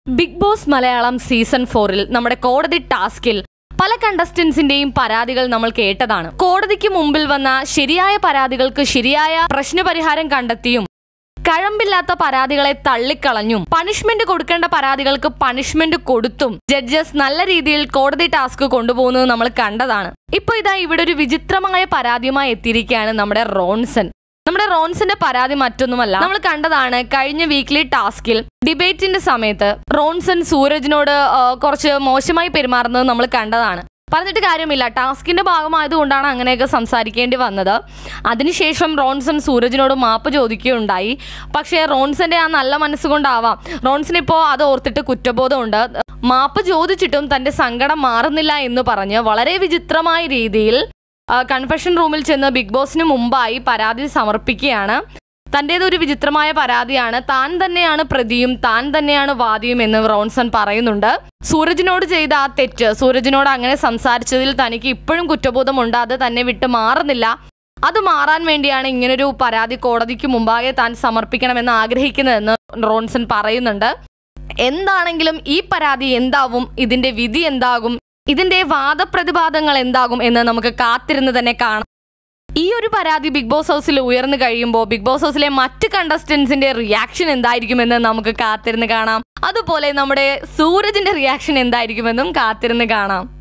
big boss Malayalam season ഫോറിൽ നമ്മുടെ കോടതി ടാസ്കിൽ പല കണ്ടസ്റ്റൻസിന്റെയും പരാതികൾ നമ്മൾ കേട്ടതാണ് കോടതിക്ക് മുമ്പിൽ വന്ന ശരിയായ പരാതികൾക്ക് ശരിയായ പ്രശ്നപരിഹാരം കണ്ടെത്തിയും കഴമ്പില്ലാത്ത പരാതികളെ തള്ളിക്കളഞ്ഞും പണിഷ്മെന്റ് കൊടുക്കേണ്ട പരാതികൾക്ക് പണിഷ്മെന്റ് കൊടുത്തും ജഡ്ജസ് നല്ല രീതിയിൽ കോടതി ടാസ്ക് കൊണ്ടുപോകുന്നത് നമ്മൾ കണ്ടതാണ് ഇപ്പൊ ഇതാ ഇവിടെ ഒരു വിചിത്രമായ പരാതിയുമായി എത്തിയിരിക്കുകയാണ് നമ്മുടെ റോൺസൺ നമ്മുടെ റോൺസിന്റെ പരാതി മറ്റൊന്നുമല്ല നമ്മൾ കണ്ടതാണ് കഴിഞ്ഞ വീക്ക്ലി ടാസ്കിൽ ഡിബേറ്റിന്റെ സമയത്ത് റോൺസൺ സൂരജിനോട് ആ, കുറച്ച് മോശമായി പെരുമാറുന്നത് നമ്മൾ കണ്ടതാണ് പറഞ്ഞിട്ട് കാര്യമില്ല ടാസ്കിന്റെ ഭാഗമായതുകൊണ്ടാണ് അങ്ങനെയൊക്കെ സംസാരിക്കേണ്ടി വന്നത് അതിനുശേഷം റോൺസൺ സൂരജിനോട് മാപ്പ് ചോദിക്കുകയുണ്ടായി പക്ഷേ റോൺസന്റെ ആ നല്ല മനസ്സുകൊണ്ടാവാം റോൺസൺ ഇപ്പോൾ അത് ഓർത്തിട്ട് കുറ്റബോധമുണ്ട് മാപ്പ് ചോദിച്ചിട്ടും തന്റെ സങ്കടം മാറുന്നില്ല എന്ന് പറഞ്ഞ് വളരെ വിചിത്രമായ രീതിയിൽ കൺഫെഷൻ റൂമിൽ ചെന്ന് ബിഗ് ബോസിന് മുമ്പായി പരാതി സമർപ്പിക്കുകയാണ് തൻ്റേതൊരു വിചിത്രമായ പരാതിയാണ് താൻ തന്നെയാണ് പ്രതിയും താൻ തന്നെയാണ് വാദിയും എന്ന് റോൺസൺ പറയുന്നുണ്ട് സൂരജിനോട് ചെയ്ത ആ തെറ്റ് സൂരജിനോട് അങ്ങനെ സംസാരിച്ചതിൽ തനിക്ക് ഇപ്പോഴും കുറ്റബോധമുണ്ട് അത് തന്നെ വിട്ട് മാറുന്നില്ല അത് മാറാൻ വേണ്ടിയാണ് ഇങ്ങനൊരു പരാതി കോടതിക്ക് മുമ്പാകെ താൻ സമർപ്പിക്കണമെന്ന് ആഗ്രഹിക്കുന്നതെന്ന് റോൺസൺ പറയുന്നുണ്ട് എന്താണെങ്കിലും ഈ പരാതി എന്താവും ഇതിന്റെ വിധി എന്താകും ഇതിന്റെ വാദപ്രതിവാദങ്ങൾ എന്താകും എന്ന് നമുക്ക് കാത്തിരുന്ന് തന്നെ കാണാം ഈ ഒരു പരാതി ബിഗ് ബോസ് ഹൗസിൽ ഉയർന്നു കഴിയുമ്പോൾ ബിഗ് ബോസ് ഹൗസിലെ മറ്റ് കണ്ടസ്റ്റൻസിന്റെ റിയാക്ഷൻ എന്തായിരിക്കുമെന്ന് നമുക്ക് കാത്തിരുന്ന് കാണാം അതുപോലെ നമ്മുടെ സൂരജിന്റെ റിയാക്ഷൻ എന്തായിരിക്കുമെന്നും കാത്തിരുന്ന് കാണാം